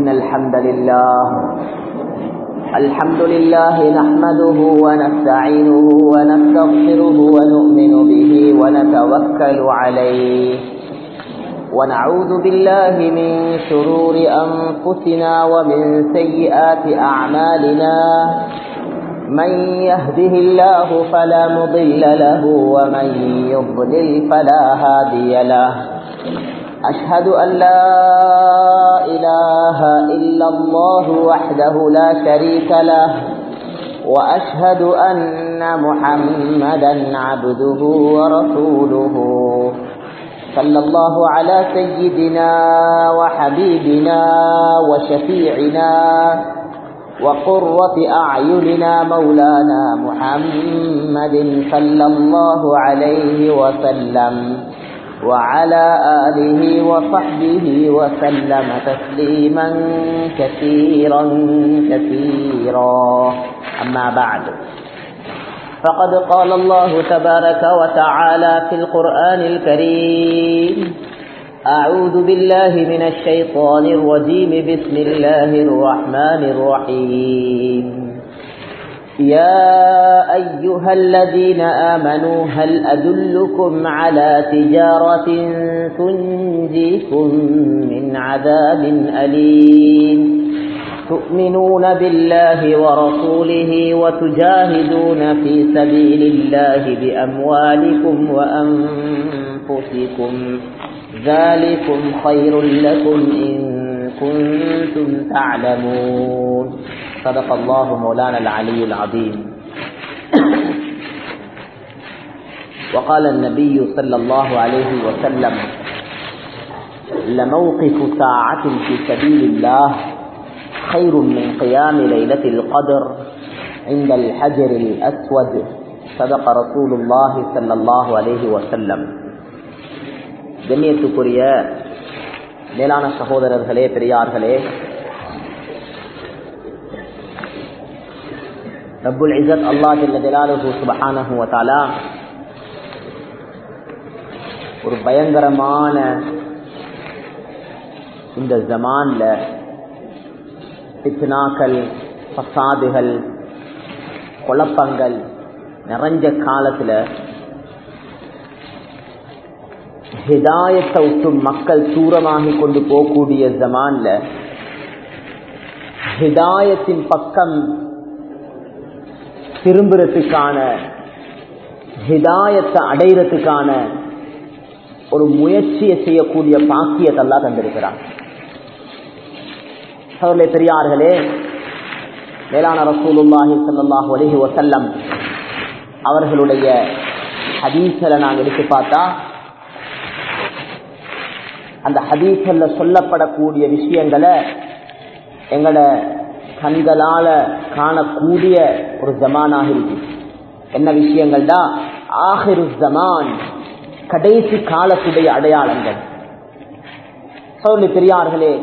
إن الحمد لله الحمد لله نحمده ونستعينه ونستغفره ونؤمن به ونتوكل عليه ونعوذ بالله من شرور أنفسنا ومن سيئات أعمالنا من يهده الله فلا مضل له ومن يضلل فلا هادي له أشهد أن لا إله إلا الله وحده لا شريك له وأشهد أن محمدا عبده ورسوله صلى الله على سيدنا وحبيبنا وشفيعنا وقرة أعيننا مولانا محمد صلى الله عليه وسلم وعلى آله وصحبه وسلم تسليما كثيرا كثيرا أما بعد فقد قال الله تبارك وتعالى في القرآن الكريم أعوذ بالله من الشيطان الرجيم بسم الله الرحمن الرحيم يا أيها الذين آمنوا هل أدلكم على تجارة تنجيكم من عذاب أليم تؤمنون بالله ورسوله وتجاهدون في سبيل الله بأموالكم وأنفسكم ذلكم خير لكم إن كنتم تعلمون صدق الله مولانا العلي العظيم وقال النبي صلى الله عليه وسلم لموقف ساعة في سبيل الله خير من قيام ليلة القدر عند الحجر الأسود صدق رسول الله صلى الله عليه وسلم கண்ணியத்துக்குரிய மேலான சகோதரர்களே பெரியார்களே ரப்புல் இசத் அல்லா ஜல்ல ஜலாலுஹு சுபஹானஹு வதஆலா ஒரு பயங்கரமான இந்த ஜமான்ல பித்னாக்கள் பசாதுகள் குழப்பங்கள் நிறைஞ்ச காலத்துல ஹிதாயத்தை விட்டு மக்கள் தூரமாகி கொண்டு போகக்கூடிய ஜமான்ல ஹிதாயத்தின் பக்கம் திரும்புறதுக்கான ஹிதாயத்தை அடைகிறதுக்கான ஒரு முயற்சியை செய்யக்கூடிய பாக்கியத்தெல்லாம் தந்திருக்கிறார் சோழலை பெரியார்களே மேலான ரசூலுல்லாஹி சல்லாஹூ அலஹி வசல்லம் அவர்களுடைய ஹதீசலை நாங்கள் எடுத்து பார்த்தா அந்த ஹதீசல்ல சொல்லப்படக்கூடிய விஷயங்களை எங்களோட கண்களால காணக்கூடிய ஒரு ஜமானாக இருக்கு என்ன விஷயங்கள்டா ஆஹிரு ஜமான் கடைசி காலத்துடைய அடையாளங்கள் சொல்லி பெரியார்களே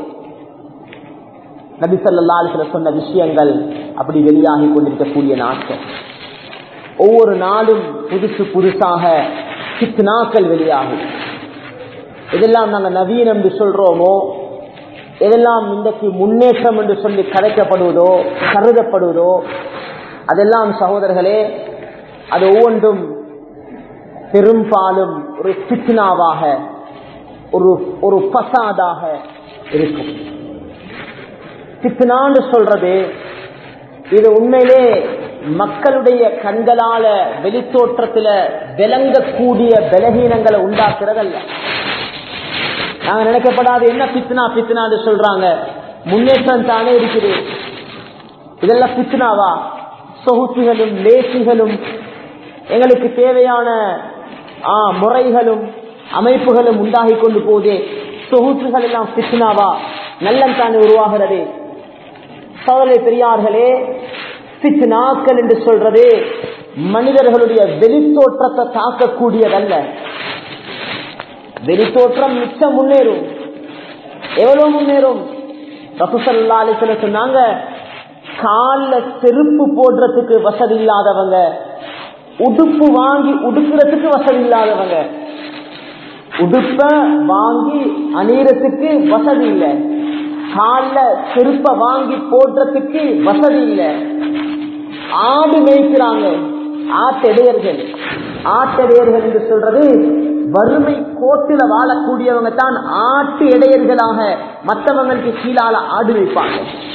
நபிசல்லாசில சொன்ன விஷயங்கள் அப்படி வெளியாகி கொண்டிருக்கக்கூடிய நாட்கள் ஒவ்வொரு நாளும் புதுசு புதுசாக சித்னாக்கள் வெளியாகும் இதெல்லாம் நாங்கள் நவீனம் என்று சொல்றோமோ எதெல்லாம் இன்றைக்கு முன்னேற்றம் என்று சொல்லி கதைக்கப்படுவதோ கருதப்படுவதோ அதெல்லாம் சகோதரர்களே அது ஒவ்வொன்றும் பெரும்பாலும் ஒரு சித்னாவாக ஒரு ஒரு பசாதாக இருக்கும் சித்னான்னு சொல்றது இது உண்மையிலே மக்களுடைய கண்களால வெளித்தோற்றத்துல விளங்கக்கூடிய பலகீனங்களை உண்டாக்குறதல்ல நாங்க நினைக்கப்படாது என்ன பித்னா பித்னான்னு சொல்றாங்க முன்னேற்றம் தானே இருக்குது இதெல்லாம் பித்னாவா சொகுசுகளும் லேசிகளும் எங்களுக்கு தேவையான முறைகளும் அமைப்புகளும் உண்டாகி கொண்டு போதே சொகுசுகள் எல்லாம் பித்னாவா நல்லம் தானே உருவாகிறது சோதரை பெரியார்களே பித்னாக்கள் என்று சொல்றது மனிதர்களுடைய வெளித்தோற்றத்தை தாக்கக்கூடியதல்ல வெளித்தோற்றம் மிச்சம் முன்னேறும் எவ்வளவு முன்னேறும் ரசூசல்லா அலிஸ்ல சொன்னாங்க கால்ல செருப்பு போடுறதுக்கு வசதி இல்லாதவங்க உடுப்பு வாங்கி உடுக்கிறதுக்கு வசதி இல்லாதவங்க உடுப்ப வாங்கி அணியறதுக்கு வசதி இல்லை கால செருப்ப வாங்கி போடுறதுக்கு வசதி இல்லை ஆடு மேய்க்கிறாங்க ஆட்டெடையர்கள் ஆட்டெடையர்கள் என்று சொல்றது வறுமை கோட்டில வாழக்கூடியவங்க தான் ஆட்டு இடையர்களாக மற்றவங்களுக்கு கீழால ஆடு வைப்பாங்க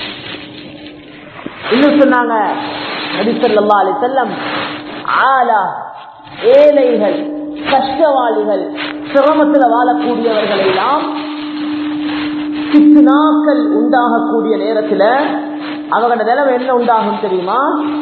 இன்னும் சொன்னாங்க நபிசல்லா அலி செல்லம் ஆலா ஏழைகள் கஷ்டவாளிகள் சிரமத்தில் வாழக்கூடியவர்களை எல்லாம் நாட்கள் உண்டாகக்கூடிய நேரத்தில் அவங்களோட நிலைமை என்ன உண்டாகும் தெரியுமா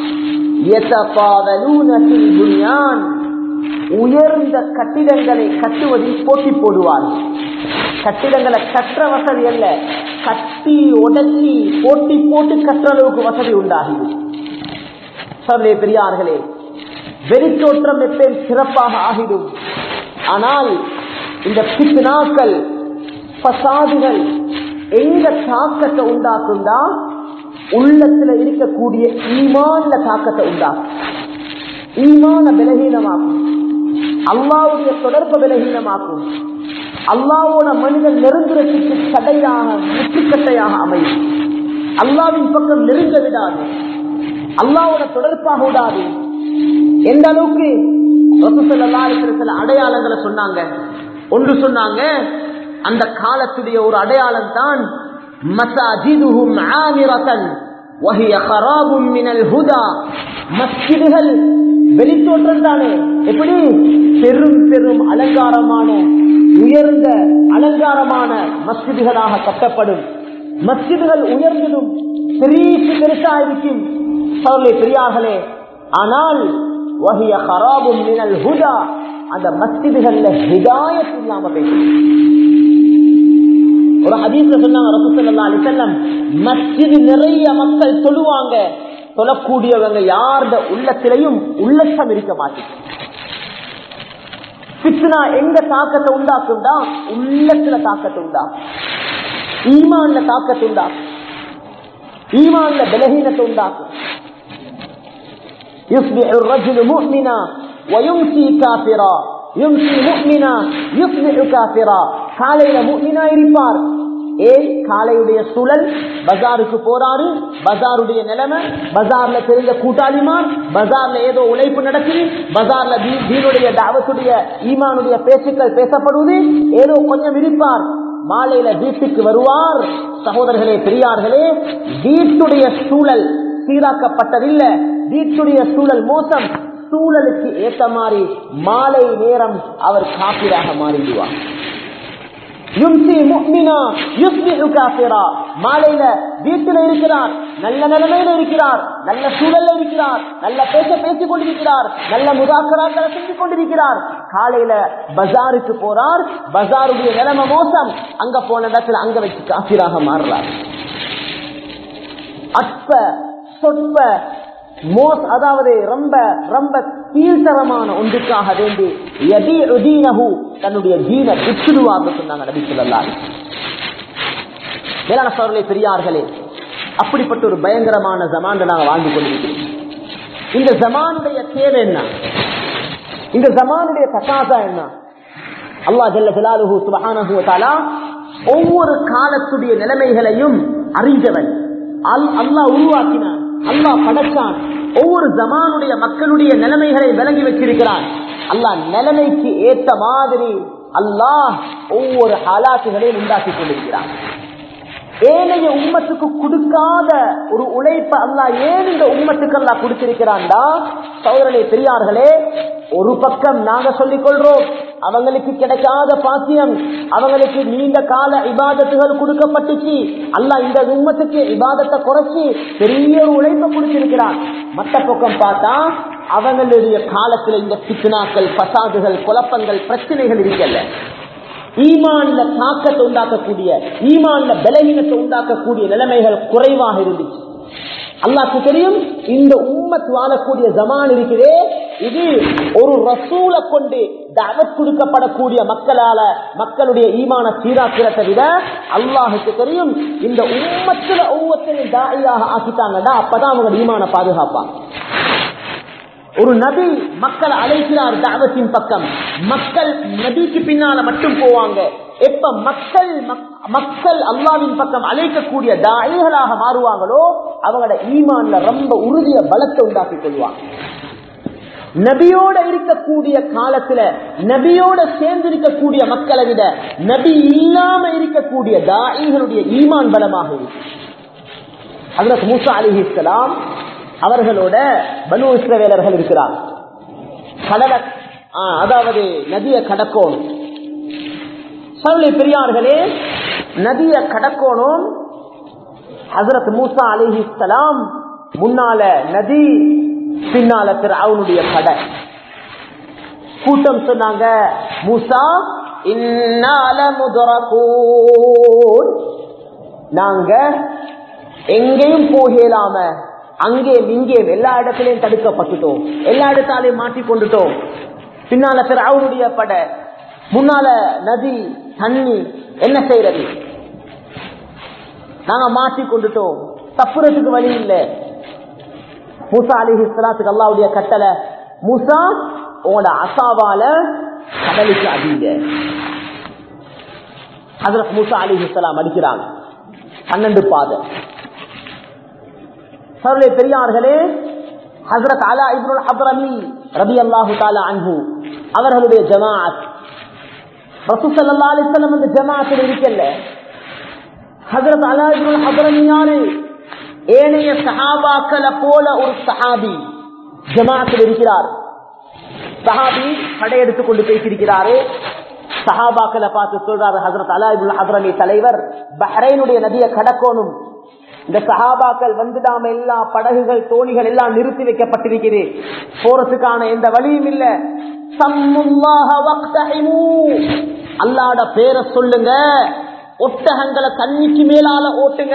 உயர்ந்த கட்டிடங்களை கட்டுவதில் போட்டி போடுவார்கள் கட்டிடங்களை கற்ற வசதி அல்ல கட்டி உடச்சி போட்டி போட்டு கற்ற அளவுக்கு வசதி உண்டாகிடும் சொல்லே பெரியார்களே வெளித்தோற்றம் எப்பயும் சிறப்பாக ஆகிடும் ஆனால் இந்த பித்னாக்கள் பசாதுகள் எங்க தாக்கத்தை உண்டாக்கும்டா உள்ளத்துல இருக்கக்கூடிய ஈமான்ல தாக்கத்தை உண்டாக்கும் ஈமான பலகீனமாக்கும் அல்லாவுடைய தொடர்பு பலகீனமாக்கும் அல்லாவோட மனிதன் நெருங்குறதுக்கு தடையாக முற்றுக்கட்டையாக அமையும் அல்லாவின் பக்கம் நெருங்க விடாது அல்லாவோட தொடர்பாக விடாது எந்த அளவுக்கு சில அடையாளங்களை சொன்னாங்க ஒன்று சொன்னாங்க அந்த காலத்துடைய ஒரு அடையாளம் தான் மசாஜிதுஹும் ஆமிரதன் வஹிய ஹராபும் மினல் ஹுதா மஸ்ஜிதுகள் வெளித்தோற்றம் தானே எப்படி பெரும் பெரும் அலங்காரமான உயர்ந்த அலங்காரமான மஸ்ஜிதுகளாக கட்டப்படும் மஸ்ஜிதுகள் உயர்ந்ததும் பெரிய பெருசா இருக்கும் அவர்களே பெரியார்களே ஆனால் வஹிய ஹராபும் மினல் ஹுதா அந்த மஸ்ஜிதுகள்ல ஹிதாயத் இல்லாம போயிடும் ஒரு ஹதீஸ்ல சொன்னாங்க ரசூலுல்லாஹி அலைஹி வஸல்லம் மஸ்ஜித் நிறைய மக்கள் தொழுவாங்க தொழக்கூடியவங்க யாருட உள்ளத்திலையும் உள்ளச்சம் இருக்க மாட்டேங்குது பித்னா எங்க தாக்கத்தை உண்டாக்கும்டா உள்ளத்துல தாக்கத்தை உண்டாக்கும் ஈமான்ல தாக்கத்தை உண்டாக்கும் ஈமான்ல பலகீனத்தை உண்டாக்கும் يصبح الرجل مؤمنا ويمسي كافرا يمسي مؤمنا يصبح كافرا காலையில முக்மினா இருப்பார் ஏன் காலையுடைய சூழல் பஜாருக்கு போறாரு பஜாருடைய நிலைமை பஜார்ல தெரிந்த கூட்டாளிமான் பஜார்ல ஏதோ உழைப்பு நடக்குது பஜார்ல தீனுடைய தாவத்துடைய ஈமானுடைய பேச்சுக்கள் பேசப்படுவது ஏதோ கொஞ்சம் இருப்பார் மாலையில வீட்டுக்கு வருவார் சகோதரர்களே பெரியார்களே வீட்டுடைய சூழல் சீராக்கப்பட்டதில்லை வீட்டுடைய சூழல் மோசம் சூழலுக்கு ஏற்ற மாதிரி மாலை நேரம் அவர் காப்பீராக மாறிடுவார் மாலையில வீட்டில் இருக்கிறார் நல்ல நிலைமையில இருக்கிறார் நல்ல சூழல்ல இருக்கிறார் நல்ல பேச பேசிக் கொண்டிருக்கிறார் நல்ல முதாக்கராக்களை செஞ்சு கொண்டிருக்கிறார் காலையில பஜாருக்கு போறார் பஜாருடைய நிலைமை மோசம் அங்க போன இடத்துல அங்க வச்சு காப்பீராக மாறுறார் அற்ப சொற்ப மோஸ் அதாவது ரொம்ப ரொம்ப கீழ்த்தரமான ஒன்றுக்காக வேண்டி தன்னுடைய ஜீன விட்டுடுவார்னு சொன்னாங்க நபி சொல்லலாம் மேலான சோழர்களே பெரியார்களே அப்படிப்பட்ட ஒரு பயங்கரமான ஜமான் நாங்கள் வாழ்ந்து கொண்டிருக்கிறோம் இந்த ஜமானுடைய தேவை என்ன இந்த ஜமானுடைய தக்காசா என்ன அல்லா ஜல்ல ஜலாலுஹு சுபஹானஹு தஆலா ஒவ்வொரு காலத்துடைய நிலைமைகளையும் அறிந்தவன் அல்லாஹ் உருவாக்கினான் அல்லாஹ் படைச்சான் ஒவ்வொரு ஜமானுடைய மக்களுடைய நிலைமைகளை விளங்கி வச்சிருக்கிறான் அல்லாஹ் நிலைமைக்கு ஏற்ற மாதிரி அல்லாஹ் ஒவ்வொரு ஹாலாத்துகளையும் உண்டாக்கி கொண்டிருக்கிறான் ஏனைய உம்மத்துக்கு கொடுக்காத ஒரு உழைப்ப அல்லா ஏன் இந்த உம்மத்துக்கு அல்லா கொடுத்திருக்கிறான்டா சோதரனே பெரியார்களே ஒரு பக்கம் நாங்க சொல்லிக் கொள்றோம் அவங்களுக்கு கிடைக்காத பாக்கியம் அவங்களுக்கு நீண்ட கால இபாதத்துகள் கொடுக்கப்பட்டுச்சு அல்ல இந்த உம்மத்துக்கு இபாதத்தை குறைச்சி பெரிய ஒரு உழைப்பை கொடுத்திருக்கிறான் மற்ற பக்கம் பார்த்தா அவங்களுடைய காலத்துல இந்த பித்னாக்கள் பசாதுகள் குழப்பங்கள் பிரச்சனைகள் இருக்கல்ல ஈமான்ல தாக்கத்தை உண்டாக்கக்கூடிய ஈமான்ல பலவீனத்தை உண்டாக்கக்கூடிய நிலைமைகள் குறைவாக இருந்துச்சு அல்லாக்கு தெரியும் இந்த உம்மத் வாழக்கூடிய ஜமான் இருக்கிறே இது ஒரு ரசூலை கொண்டு தவத் கொடுக்கப்படக்கூடிய மக்களால மக்களுடைய ஈமான சீராக்கிறதை விட அல்லாஹுக்கு தெரியும் இந்த உம்மத்துல ஒவ்வொருத்தரையும் தாயாக ஆக்கிட்டாங்கன்னா அப்பதான் அவங்க ஈமான பாதுகாப்பாங்க ஒரு நபி மக்களை அழைக்கிறார் தாவத்தின் பக்கம் மக்கள் நபிக்கு பின்னால மட்டும் போவாங்க எப்ப மக்கள் மக்- மக்கள் அல்லாவின் பக்கம் அழைக்கக்கூடிய தாயிகளாக மாறுவாங்களோ அவங்களோட ஈமான்ல ரொம்ப உறுதிய பலத்தை உண்டாக்கிக் கொள்வாங்க நபியோட இருக்கக்கூடிய காலத்துல நபியோட சேர்ந்து இருக்கக்கூடிய மக்களை விட நபி இல்லாம இருக்கக்கூடிய தாயிகளுடைய ஈமான் பலமாக இருக்கு ஹஜரத் மூசா அலிஹிஸ்லாம் அவர்களோட பனு இஸ்ரவேலர்கள் இருக்கிறார் கடல ஆ, அதாவது நதியை கடக்கணும் சவுளை பெரியார்களே நதியை கடக்கணும் ஹசரத் மூசா அலிஹிஸ்லாம் முன்னால நதி பின்னால அவனுடைய கடை கூட்டம் சொன்னாங்க மூசா இன்னால முதரகூன் நாங்க எங்கேயும் போகலாம அங்கேயும் இங்கேயும் எல்லா இடத்திலையும் தடுக்கப்பட்டுட்டோம் எல்லா இடத்தாலையும் மாட்டிக் கொண்டுட்டோம் பின்னால அவனுடைய படை முன்னால நதி தண்ணி என்ன செய்யறது நாங்க மாட்டிக் கொண்டுட்டோம் தப்புறதுக்கு வழி இல்லை மூசா அலிஹி சலாத்துக்கு அல்லாவுடைய கட்டளை மூசா உங்களோட அசாவால கடலுக்கு அடிங்க ஹசரத் மூசா அலிஹி சலாம் அடிக்கிறாங்க பன்னெண்டு பாதை சருளை பெரியார்களே ஹசரத் அலா இப்னுல் அப்ரமி ரபி அல்லாஹு தாலா அன்பு அவர்களுடைய ஜமாஅத் ரசூசல்லா அலிஸ்லம் அந்த ஜமாஅத்தில் இருக்கல்ல ஹசரத் அலா இப்னுல் அப்ரமி யாரு ஏனைய சஹாபாக்களை போல ஒரு சஹாபி ஜமாஅத்தில் இருக்கிறார் சஹாபி படையெடுத்துக் கொண்டு பேசியிருக்கிறாரு சஹாபாக்களை பார்த்து சொல்றாரு ஹசரத் அலாஹிபுல் ஹசரமி தலைவர் பஹ்ரைனுடைய நதியை கடக்கணும் இந்த சஹாபாக்கள் வந்துடாம எல்லா படகுகள் தோணிகள் எல்லாம் நிறுத்தி வைக்கப்பட்டிருக்கிறது போறதுக்கான எந்த வழியும் இல்ல சம்முல்லாஹ வக்தஹிமூ. அல்லாட பேரை சொல்லுங்க ஒட்டகங்களை தண்ணிக்கு மேலால ஓட்டுங்க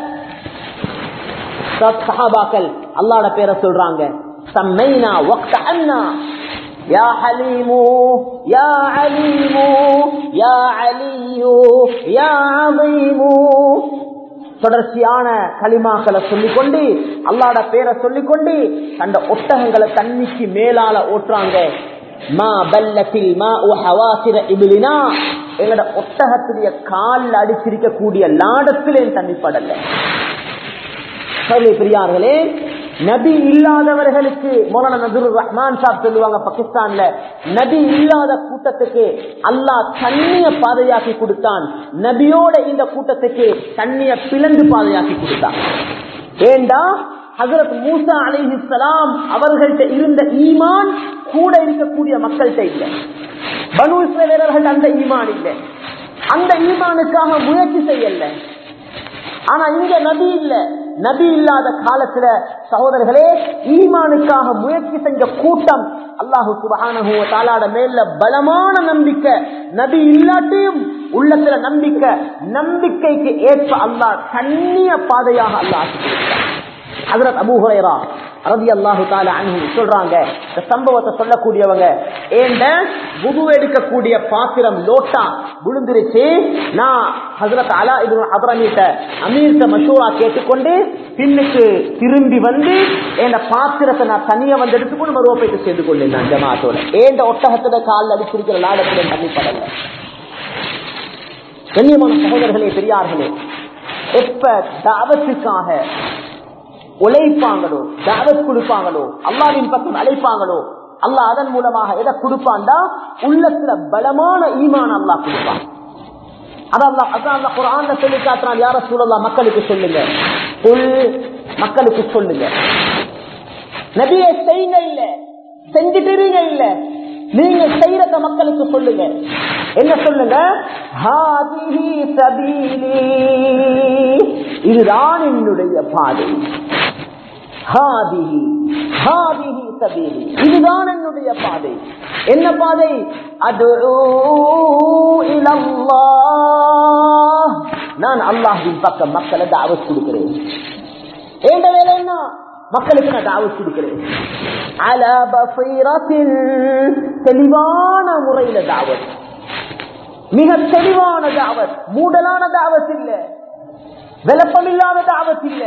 சஹாபாக்கள் அல்லாட பேரை சொல்றாங்க சம்மைனா வக்தஹன்னா يا حليم يا عليم يا علي يا عظيم தொடர்ச்சியான களிமாக்களை சொல்லிக்கொண்டு அல்லாட பேரை சொல்லிக்கொண்டு அந்த ஒட்டகங்களை தண்ணிக்கு மேலால ஓட்டுறாங்க மா பல்லத்தில் மா ஹவாசிர இபிலினா எங்களோட ஒட்டகத்துடைய காலில் அடிச்சிருக்கக்கூடிய லாடத்திலே தண்ணி படல சரி பெரியார்களே நபி இல்லாதவர்களுக்கு மௌலானா நசருர் ரஹ்மான் சாப் சொல்லுவாங்க பாகிஸ்தான்ல நபி இல்லாத கூட்டத்துக்கு அல்லாஹ் தண்ணிய பாதையாக்கி கொடுத்தான் நபியோட இந்த கூட்டத்துக்கு தண்ணிய பிளந்து பாதையாக்கி கொடுத்தான் ஏண்டா ஹசரத் மூசா அலிஹிஸ்லாம் அவர்கள்ட்ட இருந்த ஈமான் கூட இருக்கக்கூடிய மக்கள்கிட்ட இல்லை பனு இஸ்ரேலர்கள் அந்த ஈமான் இல்லை அந்த ஈமானுக்காக முயற்சி செய்யல ஆனா இங்க நபி இல்ல நபி இல்லாத காலத்துல சகோதரர்களே ஈமானுக்காக முயற்சி செஞ்ச கூட்டம் அல்லாஹு சுபஹானஹு வ தஆலாட மேல பலமான நம்பிக்கை நபி இல்லாட்டியும் உள்ளத்துல நம்பிக்கை நம்பிக்கைக்கு ஏற்ப அல்லாஹ் கண்ணிய பாதையாக அல்லாஹ் ஆக்கி கொடுத்தார் ஹஜரத் அபூ ஹுரைரா ரதி அல்லாஹு தால அன்ஹு சொல்றாங்க இந்த சம்பவத்தை சொல்லக்கூடியவங்க ஏண்ட புது எடுக்கக்கூடிய பாத்திரம் லோட்டா விழுந்துருச்சு நான் ஹசரத் அலா இது அபரமீட்ட அமீர்த்த மஷூரா கேட்டுக்கொண்டு பின்னுக்கு திரும்பி வந்து என் பாத்திரத்தை நான் தனியா வந்து எடுத்துக்கொண்டு மறுவ போயிட்டு சேர்ந்து கொண்டேன் நான் ஜமாத்தோட ஏண்ட ஒட்டகத்துல காலில் அடிச்சிருக்கிற லாடத்துல தண்ணி படல கண்ணியமான சகோதரர்களே பெரியார்களே எப்ப தாவத்துக்காக உழைப்பாங்களோ தாவத் கொடுப்பாங்களோ அல்லாவின் பக்கம் அழைப்பாங்களோ அல்லாஹ் அதன் மூலமாக எதை கொடுப்பான்டா உள்ளத்துல பலமான ஈமான் அல்லாஹ் கொடுப்பான் அதான் அதான் அல்லாஹ் குர்ஆன்ல சொல்லி காட்டுறான் யார சூழல்லா மக்களுக்கு சொல்லுங்க உள் மக்களுக்கு சொல்லுங்க நபியை செய்யுங்க இல்ல செஞ்சுட்டு இல்ல நீங்க செய்யறத மக்களுக்கு சொல்லுங்க என்ன சொல்லுங்க ஹாதிஹி சபீலி இதுதான் என்னுடைய பாதை ஹாதிஹி ஹாதிஹி சபீலி இதுதான் என்னுடைய பாதை என்ன பாதை அது நான் அல்லாஹின் பக்கம் மக்களை தாவத் கொடுக்கிறேன் ஏண்ட வேலை என்ன மக்களுக்கு நான் தாவத் கொடுக்கிறேன் அல பசீரத்தின் தெளிவான முறையில தாவத் மிக தெளிவான தாவத் மூடலான தாவத் இல்ல விளப்பம் இல்லாத தாவத் இல்ல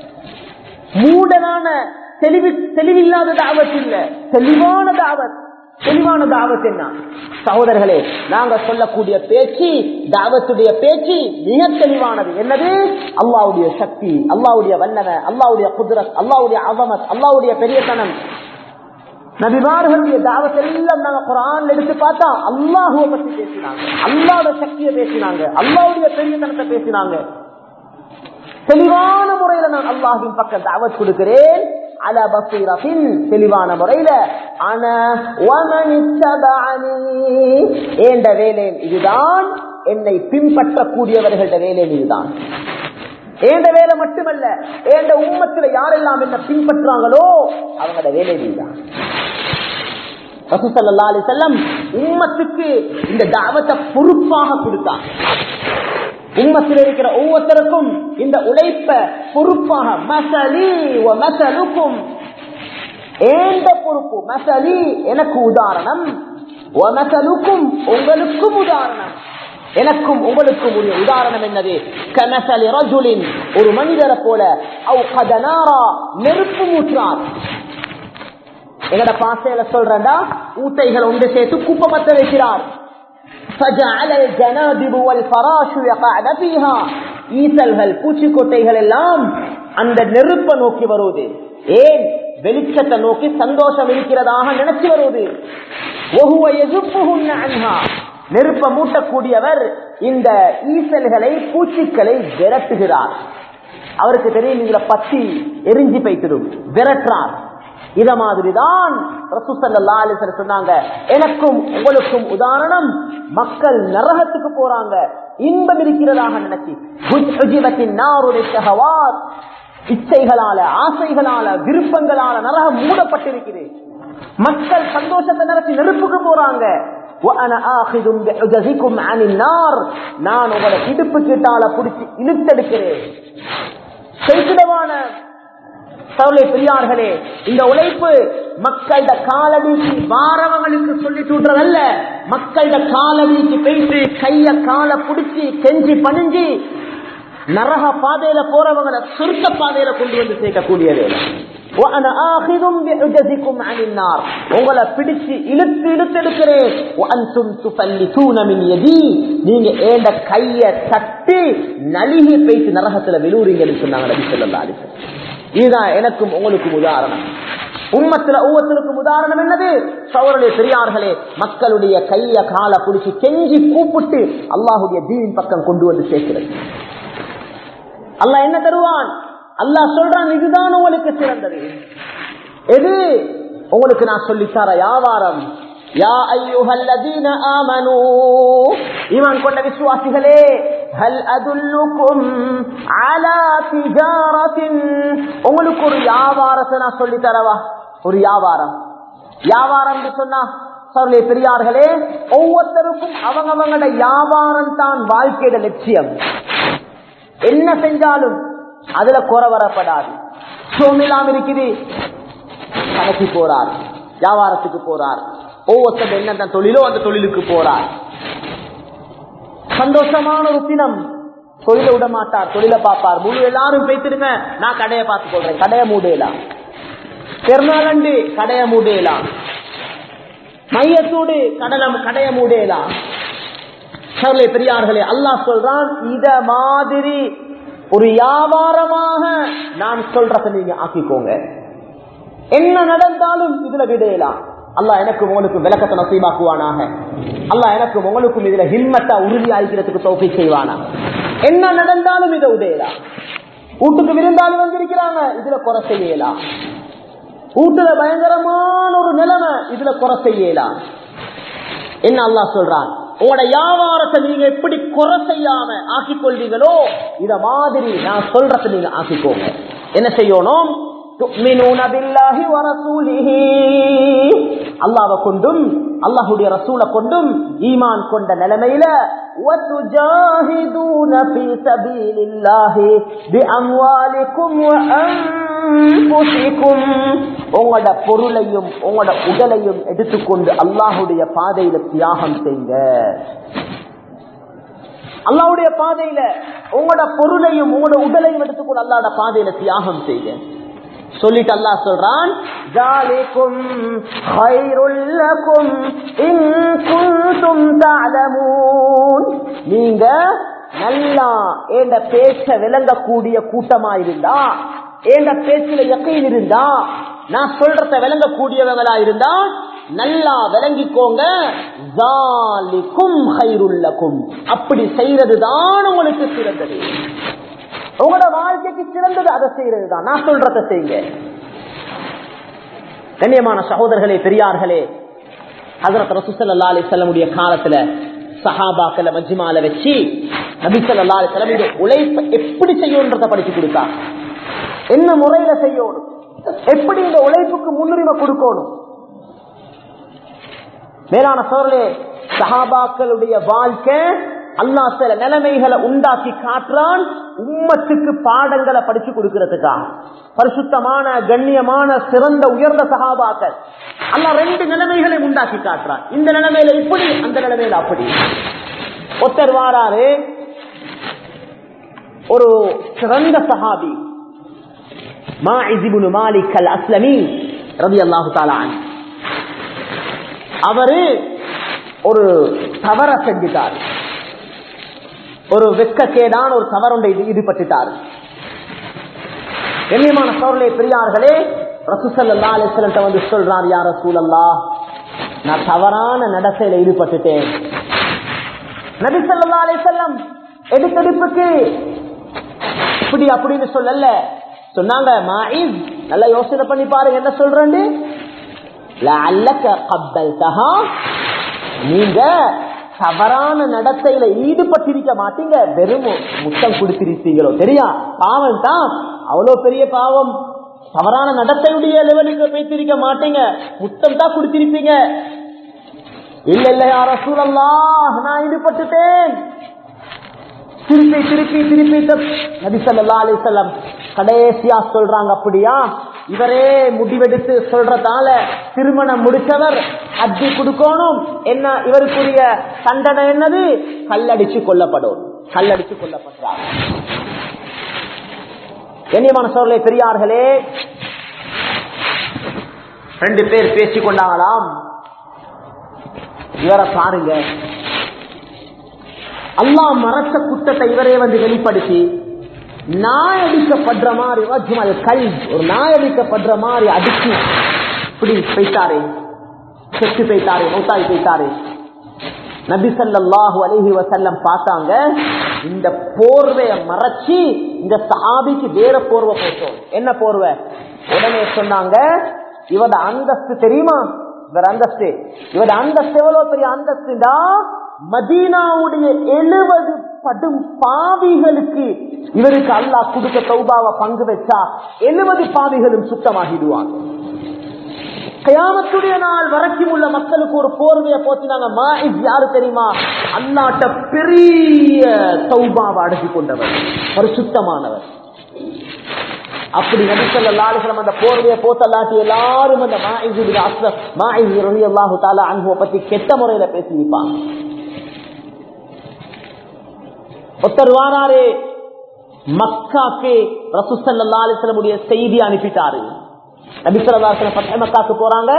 மூடலான தெளிவு தெளிவில்லாத தாவத் இல்ல தெளிவான தாவத் தெளிவான தாவத் என்ன சகோதரர்களே நாங்க சொல்லக்கூடிய பேச்சு தாவத்துடைய பேச்சு மிக தெளிவானது என்னது அல்லாவுடைய சக்தி அல்லாவுடைய வல்லமை அல்லாவுடைய குதிரத் அல்லாவுடைய அவமத் அல்லாவுடைய பெரியத்தனம் நபிமார்களுடைய தாவத் எல்லாம் நாங்க குரான் எடுத்து பார்த்தா அல்லாஹுவ பத்தி பேசினாங்க அல்லாவோட சக்தியை பேசினாங்க அல்லாவுடைய பெரியத்தனத்தை பேசினாங்க தெளிவான முறையில நான் அல்லாஹின் பக்கம் தாவத் கொடுக்கிறேன் அல பசீரத்தின் தெளிவான முறையில அன ஏண்ட வேலை இதுதான் என்னை பின்பற்றக்கூடியவர்கள்ட வேலை இதுதான் ஏண்ட வேலை மட்டுமல்ல ஏண்ட உம்மத்துல யாரெல்லாம் என்ன பின்பற்றாங்களோ அவங்களோட வேலை இதுதான் ரசூசல்லா அலி செல்லம் உம்மத்துக்கு இந்த தாவத்தை பொறுப்பாக கொடுத்தாங்க உம்மத்தில் இருக்கிற ஒவ்வொருத்தருக்கும் இந்த உழைப்ப பொறுப்பாக மசலி மசலுக்கும் ஏந்த பொறுப்பு மசலி எனக்கு உதாரணம் மசலுக்கும் உங்களுக்கும் உதாரணம் எனக்கும் உங்களுக்கும் ஒரு உதாரணம் என்னது கனசலி ரஜுலின் ஒரு மனிதரை போல அவ் கதனாரா நெருப்பு மூற்றார் எங்கட பாசையில சொல்றா ஊட்டைகள் ஒன்று சேர்த்து குப்பமத்த வைக்கிறார் ஈசல்கள் பூச்சிக்கொட்டைகள் எல்லாம் அந்த நெருப்பை நோக்கி வருவது ஏன் வெளிச்சத்தை நோக்கி சந்தோஷம் இருக்கிறதாக நினைச்சு வருவது நெருப்ப மூட்டக்கூடியவர் இந்த ஈசல்களை பூச்சிக்களை விரட்டுகிறார் அவருக்கு தெரியும் இதுல பத்தி எரிஞ்சு பைத்திடும் விரட்டுறார் இத மாதிரிதான் சொன்னாங்க எனக்கும் உங்களுக்கும் உதாரணம் மக்கள் நரகத்துக்கு போறாங்க இன்பம் இருக்கிறதாக நினைச்சு நாருடைய இச்சைகளால ஆசைகளால விருப்பங்களால நரகம் மூடப்பட்டிருக்குது மக்கள் சந்தோஷத்தை நினைச்சு நெருப்புக்கு போறாங்க நான் உங்களை இடுப்பு கீட்டால பிடிச்சி இழுத்தெடுக்கிறேன் சவுளை பெரியார்களே இந்த உழைப்பு மக்களோட காலடிக்கு வாரவங்களுக்கு சொல்லி தூட்டுறதல்ல மக்களோட காலடிக்கு போயிட்டு கைய கால புடிச்சு கெஞ்சி பணிஞ்சு நரக பாதையில போறவங்களை சுருக்க பாதையில கொண்டு வந்து சேர்க்கக்கூடியது உங்களை பிடிச்சு இழுத்து இழுத்து எடுக்கிறேன் நீங்க ஏண்ட கைய தட்டி நலிகி பேசி நரகத்துல விழுவுறீங்கன்னு சொன்னாங்க நபி சொல்லா இதுதான் எனக்கும் உங்களுக்கும் உதாரணம் உம்மத்துல ஒவ்வொருத்தருக்கும் உதாரணம் என்னது சௌரலே பெரியார்களே மக்களுடைய கைய கால புடிச்சு கெஞ்சி கூப்பிட்டு அல்லாஹுடைய தீவின் பக்கம் கொண்டு வந்து சேர்க்கிறது அல்லாஹ் என்ன தருவான் அல்லாஹ் சொல்றான் இதுதான் உங்களுக்கு சிறந்தது எது உங்களுக்கு நான் சொல்லித்தார வியாபாரம் யா ஐயுஹல்லதீன ஆமனூ ஈமான் கொண்ட விசுவாசிகளே ஹல் அதுல்லுக்கும் அலா திஜாரத்தின் உங்களுக்கு ஒரு வியாபாரத்தை நான் சொல்லி தரவா ஒரு வியாபாரம் வியாபாரம் சொன்னா சொல்லே பெரியார்களே ஒவ்வொருத்தருக்கும் அவங்க அவங்களோட வியாபாரம் தான் வாழ்க்கையோட லட்சியம் என்ன செஞ்சாலும் அதுல குறை வரப்படாது சோமிலாம் இருக்குது கடைக்கு போறார் வியாபாரத்துக்கு போறார் ஒவ்வொருத்தர் என்ன தொழிலோ அந்த தொழிலுக்கு போறார் சந்தோஷமான ஒரு தினம் தொழில விட மாட்டார் தொழில பார்ப்பார் முழு எல்லாரும் பேசிருங்க நான் கடையை பார்த்து கொள்றேன் கடையை மூடையலாம் பெருநாளண்டு கடையை மூடையலாம் மையத்தூடு கடலை கடையை மூடையலாம் சர்லே பெரியார்களே அல்லாஹ் சொல்றான் இத மாதிரி ஒரு வியாபாரமாக நான் சொல்றத நீங்க ஆக்கிக்கோங்க என்ன நடந்தாலும் இதுல விடையலாம் அல்லாஹ் எனக்கு உங்களுக்கு விளக்கத்தை நசீபாக்குவானாக அல்லாஹ் எனக்கு உங்களுக்கும் இதுல ஹிம்மத்தா உறுதி ஆகிக்கிறதுக்கு தோப்பை செய்வானா என்ன நடந்தாலும் இதை உடையலாம் வீட்டுக்கு விருந்தாலும் வந்திருக்கிறாங்க இதுல குறை செய்யலாம் வீட்டுல பயங்கரமான ஒரு நிலைமை இதுல குறை செய்யலாம் என்ன அல்லாஹ் சொல்றான் உங்களோட வியாபாரத்தை நீங்க எப்படி குறை செய்யாம ஆக்கிக் கொள்வீங்களோ இத மாதிரி நான் சொல்றதை நீங்க ஆக்கிக்கோங்க என்ன செய்யணும் அல்லாவை கொண்டும் அல்லாஹுடைய ரசூலை கொண்டும் ஈமான் கொண்ட நிலைமையில உங்களோட பொருளையும் உங்களோட உடலையும் எடுத்துக்கொண்டு அல்லாஹுடைய பாதையில தியாகம் செய்யுங்க அல்லாவுடைய பாதையில உங்களோட பொருளையும் உங்களோட உடலையும் எடுத்துக்கொண்டு அல்லாட பாதையில தியாகம் செய்யுங்க சொல்லிட்டு அல்லாஹ் சொல்றான் ஜாலிக்கும் ஹைருல் லக்கும் இன் குன்தும் தஅலமூன் நீங்க நல்லா ஏண்ட பேச்ச விளங்கக்கூடிய கூட்டமா இருந்தா ஏண்ட பேச்சுல யக்கீன் இருந்தா நான் சொல்றத விளங்கக்கூடியவங்களா இருந்தா நல்லா விளங்கிக்கோங்க ஜாலிக்கும் ஹைருல்லக்கும் அப்படி செய்யறதுதான் உங்களுக்கு சிறந்தது உங்களோட வாழ்க்கைக்கு சிறந்தது அதை செய்யறது தான் நான் சொல்றத செய்யுங்க கண்ணியமான சகோதரர்களே பெரியார்களே ஹசரத் ரசூசல்லா அலி செல்லமுடைய காலத்துல சஹாபாக்களை மஜ்மால வச்சு நபி சொல்லா அலி செல்லம் உழைப்பை எப்படி செய்யணுன்றத படிச்சு கொடுத்தா என்ன முறையில செய்யணும் எப்படி இந்த உழைப்புக்கு முன்னுரிமை கொடுக்கணும் மேலான சோழலே சஹாபாக்களுடைய வாழ்க்கை அல்லா சில நிலைமைகளை உண்டாக்கி காட்டுறான் உம்மத்துக்கு பாடங்களை படிச்சு கொடுக்கறதுக்கா பரிசுத்தமான கண்ணியமான சிறந்த உயர்ந்த சகாபாக்கள் அல்லா ரெண்டு நிலைமைகளை உண்டாக்கி காட்டுறான் இந்த நிலைமையில இப்படி அந்த நிலைமையில அப்படி ஒருத்தர் வாராரு ஒரு சிறந்த சஹாபி மாஇசிபுனு மாலிக் அல் அஸ்லமி ரவி அல்லாஹு தாலான் அவரு ஒரு தவற செஞ்சிட்டார் ஒரு வெக்கக்கேடான ஒரு தவறொன்றை ஈடுபட்டுட்டார் கண்ணியமான சோழலை பெரியார்களே ரசூசல்லா அலிஸ்லத்தை வந்து சொல்றார் யார் ரசூலல்லா நான் தவறான நடத்தையில ஈடுபட்டுட்டேன் நபி சொல்லா அலிசல்லம் எடுத்தெடுப்புக்கு இப்படி அப்படின்னு சொல்லல சொன்னாங்க மாயிஸ் நல்லா யோசனை பண்ணி பாருங்க என்ன சொல்றேன்னு நீங்க தவறான நடத்தையில ஈடுபட்டிருக்க மாட்டீங்க வெறும் முத்தம் கொடுத்திருப்பீங்களோ தெரியா பாவம் தான் அவ்வளவு பெரிய பாவம் தவறான நடத்தையுடைய லெவலுக்கு வைத்திருக்க மாட்டீங்க முத்தம் தான் கொடுத்திருப்பீங்க இல்ல இல்ல யார சூழல்லா நான் ஈடுபட்டுட்டேன் திருப்பி திருப்பி திருப்பி நபி சொல்லா அலிசல்லம் கடைசியா சொல்றாங்க அப்படியா இவரே முடிவெடுத்து சொல்றதால திருமணம் முடிச்சவர் அஜி கொடுக்கணும் என்ன இவருக்குரிய தண்டனை என்னது கல்லடிச்சு கொல்லப்படும் கல்லடிச்சு கொல்லப்படுறார் கண்ணியமான சோழலை பெரியார்களே ரெண்டு பேர் பேசிக் கொண்டாங்களாம் இவரை பாருங்க அல்லா மறைச்ச குற்றத்தை இவரே வந்து வெளிப்படுத்தி நாய் அடிக்கப்படுற மாதிரி அது கல் ஒரு நாய் அடிக்கப்படுற மாதிரி அடிச்சு இப்படி போயிட்டாரு செத்து போயிட்டாரு மௌத்தாய் போயிட்டாரு நபிசல்லாஹு அலஹி வசல்லம் பார்த்தாங்க இந்த போர்வைய மறைச்சு இந்த சாபிக்கு வேற போர்வை போட்டோம் என்ன போர்வை உடனே சொன்னாங்க இவட அந்தஸ்து தெரியுமா இவர் அந்தஸ்து இவட அந்தஸ்து எவ்வளவு பெரிய அந்தஸ்துடா மதீனாவுடைய எழுபது படும் பாவிகளுக்கு இவருக்கு அல்லாஹ் கொடுக்க தௌபாவை பங்கு வச்சா எழுபது பாவிகளும் சுத்தமாகிடுவாங்க கயாமத்துடைய நாள் வரைக்கும் உள்ள மக்களுக்கு ஒரு போர்வையை போத்தினாங்க மாயிஸ் யாரு தெரியுமா அல்லாட்ட பெரிய தௌபாவை அடக்கி கொண்டவர் ஒரு சுத்தமானவர் அப்படி நபிசல்ல லாலுசலம் அந்த போர்வையை போத்தல்லாட்டி எல்லாரும் அந்த மாயிசுடைய அஸ்ல மாயிசு ரவி அல்லாஹு தாலா அன்புவை பத்தி கெட்ட முறையில பேசி நிற்பாங்க ஒருத்தர் வாராரு மக்காக்கு ரசூசல்லா அலிஸ்லமுடைய செய்தி அனுப்பிட்டாரு நபிசல்லாஸ்லம் மக்காக்கு போறாங்க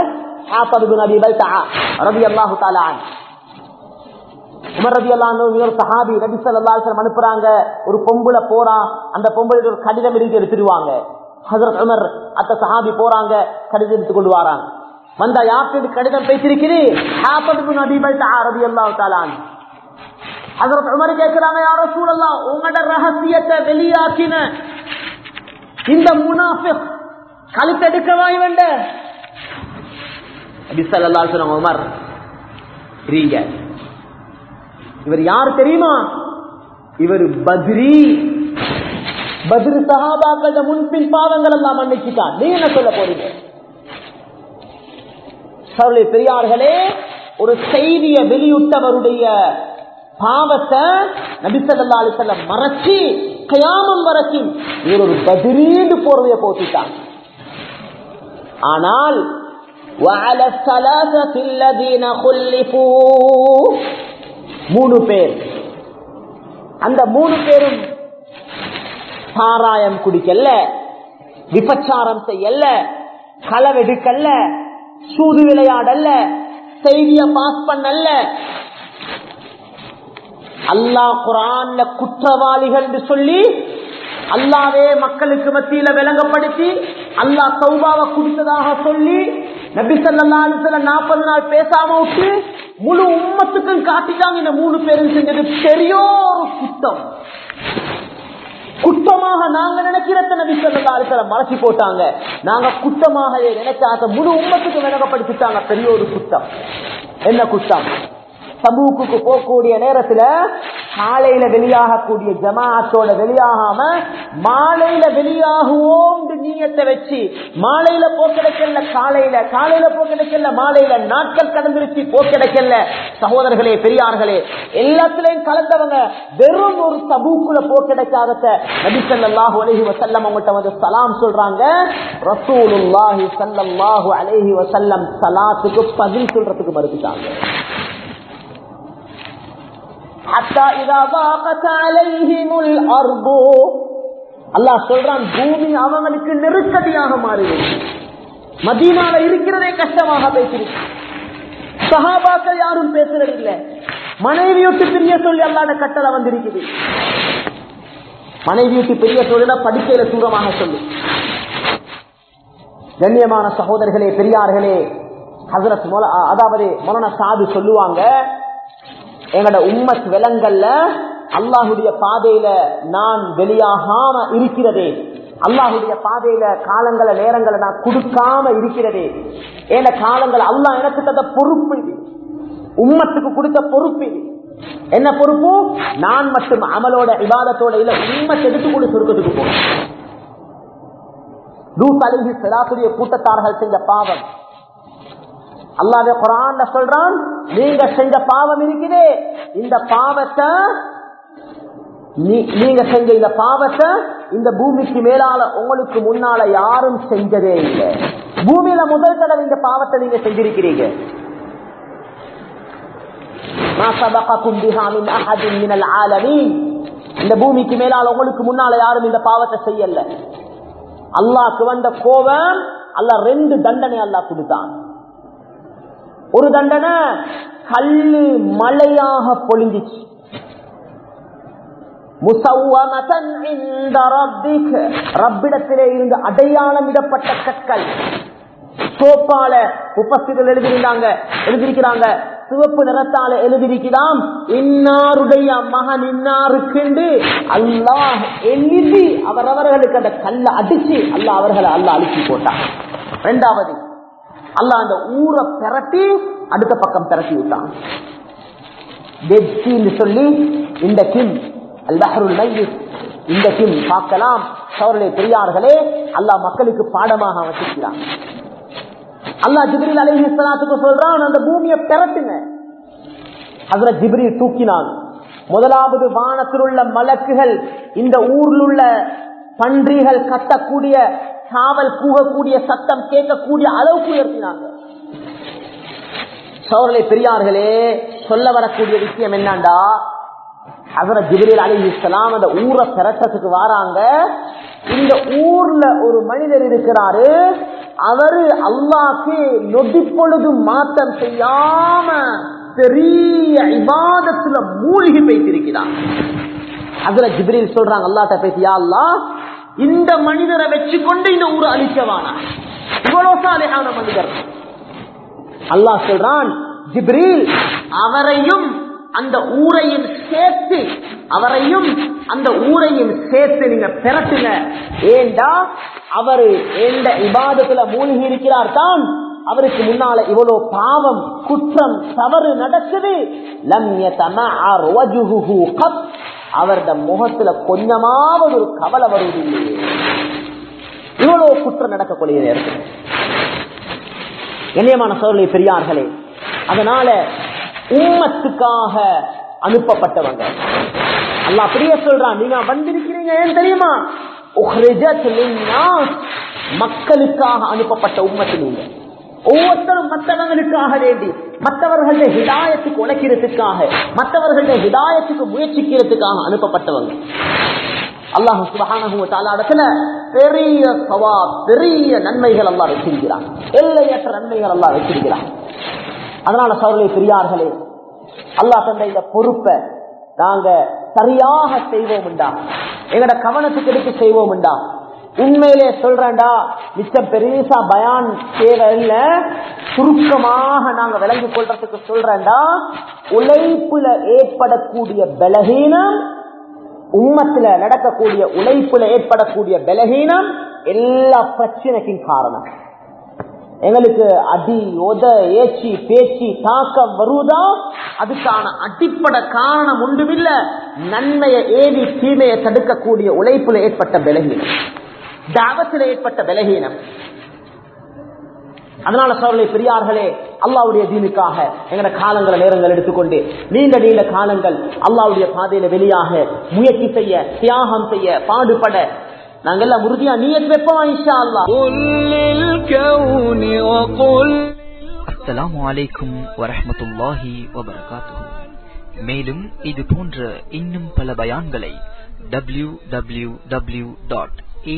ரவி அல்லாஹு தாலான் உமர் ரவி அல்லா சஹாபி நபி சல்லாஸ்லம் அனுப்புறாங்க ஒரு பொம்புல போறா அந்த பொம்பளை ஒரு கடிதம் இருக்கு எடுத்துருவாங்க ஹசரத் உமர் அத்த சஹாபி போறாங்க கடிதம் எடுத்து கொண்டு வராங்க வந்தா யாருக்கு கடிதம் பேசிருக்கிறேன் நபி ரவி அல்லாஹு தாலான் அதற்கு உமர் கேட்கிறாங்க யாரோ சூழலாம் உங்களோட ரகசியத்தை வெளியாக்கின இந்த முனாஃபிக் கழுத்தெடுக்கவாய் வேண்ட அபிசல்லா சொன்னாங்க உமர் புரியுங்க இவர் யார் தெரியுமா இவர் பத்ரி பத்ரி சஹாபாக்கள முன்பின் பாவங்கள் எல்லாம் மன்னிச்சுட்டான் நீ என்ன சொல்ல போறீங்க சரளை பெரியார்களே ஒரு செய்தியை வெளியிட்டவருடைய பாவத்தை நபிசல்லா அலிசல்ல மறைச்சு கயாமம் வரைக்கும் இவர் ஒரு பதிரீண்டு போர்வைய போட்டுட்டான் ஆனால் وعلى الثلاثة الذين خلفوا மூணு பேர் அந்த மூணு பேரும் சாராயம் குடிக்கல விபச்சாரம் செய்யல களவெடுக்கல்ல சூது விளையாடல்ல செய்திய பாஸ் பண்ணல்ல அல்லாஹ் குரான்ல குற்றவாளிகள் என்று சொல்லி அல்லாவே மக்களுக்கு மத்தியில விளங்கப்படுத்தி அல்லாஹ் சௌபாவை கொடுத்ததாக சொல்லி நபி சல்லா நாற்பது நாள் பேசாம விட்டு முழு உம்மத்துக்கும் காட்டிட்டாங்க இந்த மூணு பேரும் செஞ்சது பெரியோர் குற்றம் குற்றமாக நாங்க நினைக்கிறத நபி சொல்லா அலிசல மறைச்சி போட்டாங்க நாங்க குற்றமாக நினைச்சாத முழு உம்மத்துக்கு விளங்கப்படுத்திட்டாங்க பெரிய ஒரு குற்றம் என்ன குற்றம் சமூகத்துக்கு போகக்கூடிய நேரத்துல காலையில வெளியாகக்கூடிய ஜமாஅத்தோட வெளியாகாம மாலையில வெளியாகுவோம் நீயத்தை வச்சு மாலையில போக்கிடக்கல காலையில காலையில போக்கிடக்கல மாலையில நாட்கள் கடந்துருச்சு போக்கிடக்கல சகோதரர்களே பெரியார்களே எல்லாத்திலையும் கலந்தவங்க வெறும் ஒரு சபூக்குல போக்கிடக்காத நபிசல்லாஹு அலஹி வசல்லம் அவங்கள்ட்ட வந்து சலாம் சொல்றாங்க ரசூலுல்லாஹி சல்லல்லாஹு அலஹி வசல்லம் சலாத்துக்கு பதில் சொல்றதுக்கு மறுத்துட்டாங்க அல்லாஹ் சொல்றான் பூமி அவங்களுக்கு நெருக்கடியாக மாறுது மதீனால இருக்கிறதே கஷ்டமாக பேசிருக்கு சகாபாக்கள் யாரும் பேசுறதில்லை மனைவி விட்டு பிரிய சொல்லி அல்லாட கட்டளை வந்திருக்குது மனைவி விட்டு பெரிய சொல்லுனா படிக்கையில தூரமாக சொல்லு கண்ணியமான சகோதரர்களே பெரியார்களே ஹசரத் அதாவது மொலன சாது சொல்லுவாங்க எங்கட உம்மத் விலங்கல்ல அல்லாஹுடைய பாதையில நான் வெளியாகாம இருக்கிறதே அல்லாஹுடைய பாதையில காலங்கள நேரங்களை நான் கொடுக்காம இருக்கிறதே ஏன காலங்கள் அல்லாஹ் எனக்கு தந்த பொறுப்பு இது உம்மத்துக்கு கொடுத்த பொறுப்பு இது என்ன பொறுப்பு நான் மட்டும் அமலோட விவாதத்தோட இல்ல உம்மத்தை எடுத்துக்கொண்டு சுருக்கத்துக்கு போகணும் லூத் அலிஹி சிலாத்துடைய கூட்டத்தார்கள் செஞ்ச பாவம் அல்லாவே குரான் சொல்றான் நீங்க செஞ்ச பாவம் இருக்குதே இந்த பாவத்தை நீங்க செஞ்ச இந்த பாவத்தை இந்த பூமிக்கு மேலால உங்களுக்கு முன்னால யாரும் செஞ்சதே இல்லை பூமியில முதல் தடவை இந்த பாவத்தை நீங்க செஞ்சிருக்கிறீங்க இந்த பூமிக்கு மேலால உங்களுக்கு முன்னால யாரும் இந்த பாவத்தை செய்யல அல்லாக்கு வந்த கோபம் அல்ல ரெண்டு தண்டனை அல்லா கொடுத்தான் ஒரு தண்டனை கல்லு மழையாக பொழிஞ்சிச்சு ரப்பிடத்திலே இருந்து அடையாளம் இடப்பட்ட கற்கள் சோப்பால உபஸ்திகள் எழுதியிருந்தாங்க எழுதியிருக்கிறாங்க சிவப்பு நிறத்தால எழுதியிருக்கிறாம் இன்னாருடைய மகன் இன்னாருக்கு அல்லாஹ் எழுதி அவரவர்களுக்கு அந்த கல்லை அடிச்சு அல்ல அவர்களை அல்ல அழிச்சு போட்டான் ரெண்டாவது அல்ல அந்த ஊரை பெரட்டி அடுத்த பக்கம் பெரட்டி விட்டான் சொல்லி இந்த கிம் அல்பஹருல் மையித் இந்த கிம் பார்க்கலாம் சோழர்களே பெரியார்களே அல்லாஹ் மக்களுக்கு பாடமாக வச்சிருக்கிறான் அல்லா ஜிப்ரில் அலஹி சலாத்துக்கு சொல்றான் அந்த பூமியை பெறட்டுங்க அதுல ஜிப்ரில் தூக்கினான் முதலாவது வானத்தில் உள்ள மலக்குகள் இந்த ஊரில் உள்ள பன்றிகள் கத்தக்கூடிய காவல் கூகக்கூடிய சத்தம் கேட்கக்கூடிய அளவுக்கு உயர்த்தினாங்க சோழலை பெரியார்களே சொல்ல வரக்கூடிய விஷயம் என்னண்டா அதர ஜிபிரில் அலி இஸ்லாம் அந்த ஊரை பெறட்டத்துக்கு வராங்க இந்த ஊர்ல ஒரு மனிதர் இருக்கிறாரு அவரு அல்லாக்கு நொடி பொழுது மாற்றம் செய்யாம பெரிய இபாதத்துல மூழ்கி பேசியிருக்கிறார் அதுல ஜிப்ரீல் சொல்றாங்க அல்லாட்ட பேசியா அல்லா இந்த மனிதரை வச்சுக்கொண்டு இந்த ஊரை அழிச்சவானா இவ்வளவு சாலையான மனிதர் அல்லாஹ் சொல்றான் ஜிப்ரீல் அவரையும் அந்த ஊரையும் சேர்த்து அவரையும் அந்த ஊரையும் சேர்த்து நீங்க பெறட்டுங்க ஏண்டா அவரு எந்த இபாதத்துல மூழ்கி இருக்கிறார் தான் அவருக்கு முன்னால இவ்வளவு பாவம் குற்றம் தவறு நடக்குது அவருடைய முகத்துல கொஞ்சமாவது ஒரு கவலை வருவதில்லை இவ்வளவு குற்றம் நடக்கக்கூடிய நேரத்தில் கண்ணியமான சோழலை பெரியார்களே அதனால உம்மத்துக்காக அனுப்பப்பட்டவங்க அல்ல அப்படியே சொல்றான் நீங்க வந்திருக்கிறீங்க ஏன் தெரியுமா மக்களுக்காக அனுப்பப்பட்ட உம்மத்து நீங்க ஒவ்வொருத்தரும் மற்றவங்களுக்காக வேண்டி மற்றவர்களுடைய ஹிதாயத்துக்கு உழைக்கிறதுக்காக மற்றவர்களுடைய ஹிதாயத்துக்கு முயற்சிக்கிறதுக்காக அனுப்பப்பட்டவங்க அல்லாஹ் சுபஹானஹு தஆலா இடத்துல பெரிய சவா பெரிய நன்மைகள் அல்லாஹ் வச்சிருக்கிறான் எல்லையற்ற நன்மைகள் அல்லாஹ் வச்சிருக்கிறான் அதனால சோழர்களே பெரியார்களே அல்லாஹ் தந்த இந்த பொறுப்பை நாங்க சரியாக செய்வோம்டா எங்கட கவனத்துக்கு எடுத்து செய்வோம்டா உண்மையிலே சொல்றேன்டா மிச்சம் பெருசா பயான் தேவை இல்ல சுருக்கமாக நாங்க விளங்கிக் கொள்றதுக்கு சொல்றேன்டா உழைப்புல ஏற்படக்கூடிய பலகீனம் உம்மத்துல நடக்கக்கூடிய உழைப்புல ஏற்படக்கூடிய பலகீனம் எல்லா பிரச்சனைக்கும் காரணம் எங்களுக்கு அடி உத ஏச்சி பேச்சு தாக்கம் வருவதா அதுக்கான அடிப்படை காரணம் ஒன்றுமில்ல நன்மையை ஏவி தீமையை தடுக்கக்கூடிய உழைப்புல ஏற்பட்ட பலகீனம் தாவத்தில் ஏற்பட்ட பலகீனம் அதனால சோழலை பெரியார்களே அல்லாவுடைய தீனுக்காக எங்கட காலங்களை நேரங்கள் எடுத்துக்கொண்டு நீண்ட நீண்ட காலங்கள் அல்லாவுடைய பாதையில வெளியாக முயற்சி செய்ய தியாகம் செய்ய பாடுபட நாங்கெல்லாம் உறுதியா நீயத் வைப்போம் இன்ஷா அல்லா قل للكون وقل அஸ்ஸலாமு அலைக்கும் வரஹ்மத்துல்லாஹி வபரகாத்துஹு மேலும் இது போன்ற இன்னும் பல பயான்களை W W W dot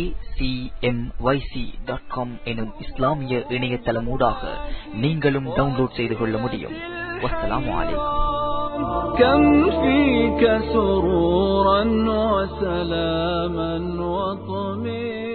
dot com எனும் இஸ்லாமிய இணையதளமூடாக நீங்களும் டவுன்லோட் செய்து கொள்ள முடியும் வஸ்ஸலாமு அலைக்கும் كم فيك سرورا وسلاما وطمئنا